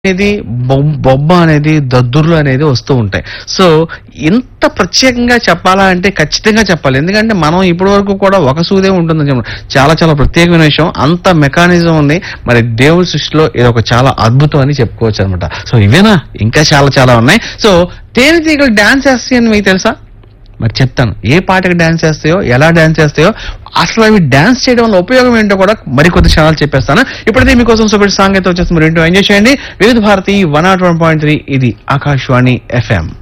అనేది బొమ్- బొమ్మ అనేది దద్దుర్లు అనేది వస్తూ ఉంటాయి సో ఇంత ప్రత్యేకంగా చెప్పాలా అంటే ఖచ్చితంగా చెప్పాలి ఎందుకంటే మనం ఇప్పటి వరకు కూడా ఒక సూదే ఉంటుందని చెప్పడం చాలా చాలా ప్రత్యేకమైన విషయం అంత మెకానిజం ఉంది మరి దేవుడి సృష్టిలో ఇది ఒక చాలా అద్భుతం అని చెప్పుకోవచ్చు అనమాట సో ఇవేనా ఇంకా చాలా చాలా ఉన్నాయి సో తేనెటీగలు డాన్స్ చేస్తాయని మీకు తెలుసా మరి చెప్తాను ఏ పాటకి డాన్స్ చేస్తాయో ఎలా డాన్స్ చేస్తాయో అసలు అవి డాన్స్ చేయడం వల్ల ఉపయోగం ఏంటో కూడా మరికొద్ది క్షణాలు చెప్పేస్తాను ఇప్పుడైతే మీకోసం సూపర్ సాంగ్ అయితే వచ్చేసి మీరు ఏంటో ఎంజాయ్ చేయండి Vividh Bharati one nought one point three ఇది ఆకాశవాణి ఎఫ్ఎం